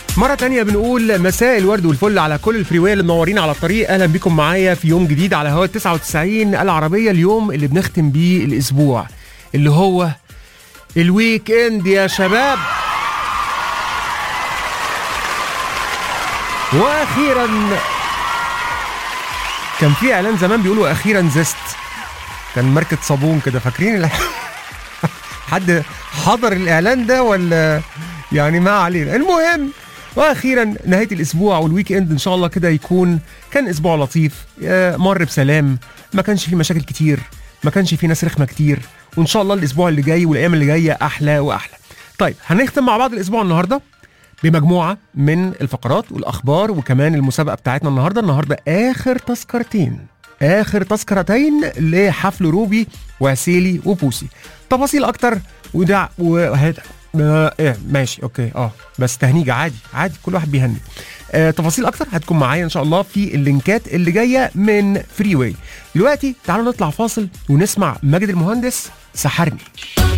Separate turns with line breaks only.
مرة تانية بنقول مساء الورد والفل على كل الفريوية اللي منورين على الطريق أهلا بكم معايا في يوم جديد على هوا 99 العربية اليوم اللي بنختم بيه الأسبوع اللي هو الويك اند يا شباب واخيرا كان في اعلان زمان بيقولوا اخيرا زست كان ماركه صابون كده فاكرين ال- حد حضر الاعلان ده ولا يعني ما علينا المهم واخيرا نهايه الاسبوع والويك اند ان شاء الله كده يكون كان اسبوع لطيف آه، مر بسلام ما كانش فيه مشاكل كتير ما كانش فيه ناس رخمه كتير وان شاء الله الاسبوع اللي جاي والايام اللي جايه احلى واحلى طيب هنختم مع بعض الاسبوع النهارده بمجموعه من الفقرات والاخبار وكمان المسابقه بتاعتنا النهارده النهارده اخر تذكرتين اخر تذكرتين لحفل روبي وعسيلي وبوسي تفاصيل اكتر ودع وهت... آه إيه ماشي اوكي اه بس تهنيجه عادي عادي كل واحد بيهني آه تفاصيل اكتر هتكون معايا ان شاء الله في اللينكات اللي جايه من فري واي دلوقتي تعالوا نطلع فاصل ونسمع ماجد المهندس سحرني